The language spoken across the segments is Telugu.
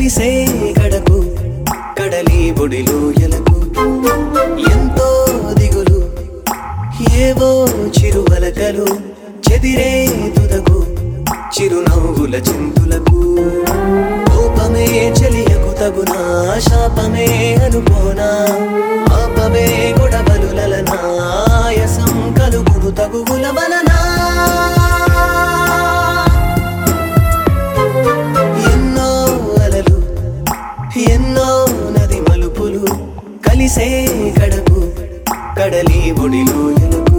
కలిసే గడకు కడలి బొడిలో ఎలకు ఎంతో దిగులు ఏవో చిరువలకలు చెదిరే తుదకు చిరునవ్వుల చింతులకు కోపమే చెలియకు తగునా శాపమే అనుకోనా ఆపమే గొడవలు లలనా ఆయాసం కలుగును తగువుల వలనా ఎన్నో అలలు ఎన్నో నది మలుపులు కలిసే కడకు కడలి ఒడిలో ఎలుగు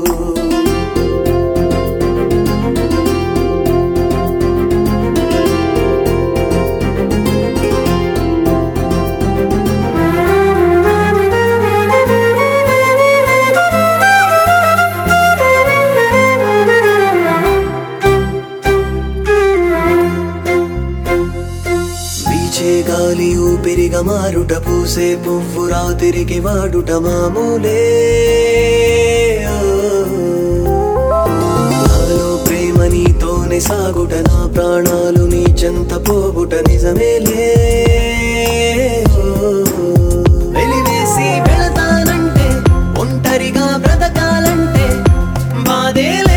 వీచే గాలి ఊపిరిగా మారుట పూసే పువ్వు రాతిరికి వాడుట మామూలే నాలో ప్రేమ నీతోనే సాగుట నా ప్రాణాలు నీ చెంత పోగుట నిజమేలే వెలివేసి వెళతానంటే ఒంటరిగా బ్రతకాలంటే బాధేలే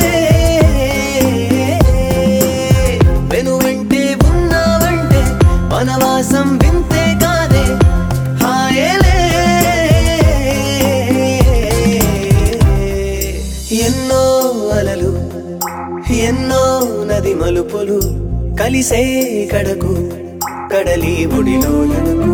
వెనువెంటే ఉన్నావంటే వనవాసం వింతే కాదే హాయేలే ఎన్నో అలలు ఎన్నో నది మలుపులు కలిసే కడకు కడలి బుడిలో ఎనుకు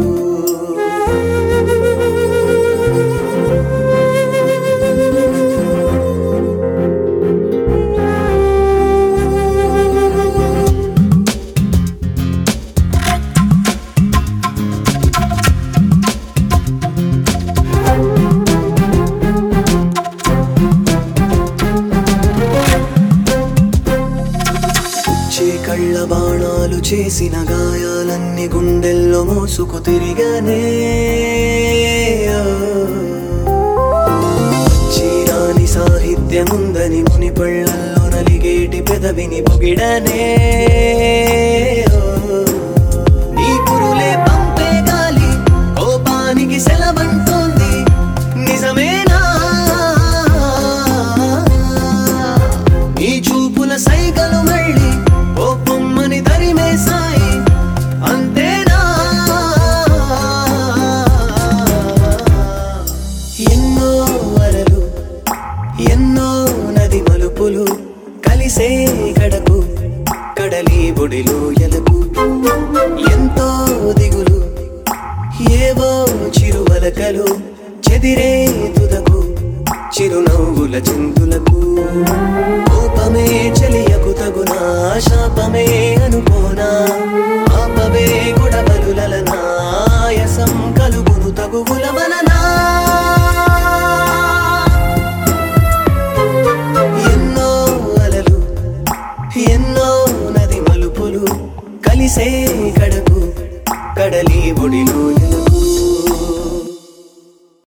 చే కళ్ళ బాణాలు చేసిన గాయాలన్నీ గుండెల్లో మోసుకు తిరిగానే చీరాని సాహిత్యముందని ముని పళ్ళల్లో నలిగేటి పెదవిని పొగిడనే నీ కురులే పంపే గాలి కోపానికి సెలవంటోంది నిజమేనా నీ చూపుల సైగలు మళ్ళీ ఓ పొమ్మని తరిమే సాయి అంతేనా ఎన్నో అలలు ఎన్నో నది మలుపులు కలిసే గడకు కడలి బొడిలో ఎలకు ఎంతో దిగులు ఏవో చిరువలకలు చెదిరే తుదకు చిరునవ్వుల చింతులకు కోపమే చెలియకు తగునా శాపమే అనుకోనా ఆపవే గొడవలు లలనా ఆయాసం కలుగును తగువుల వలనా ఎన్నో అలలు ఎన్నో నది మలుపులు కలిసే కడకు కడలి బొడిలో ఎలుగు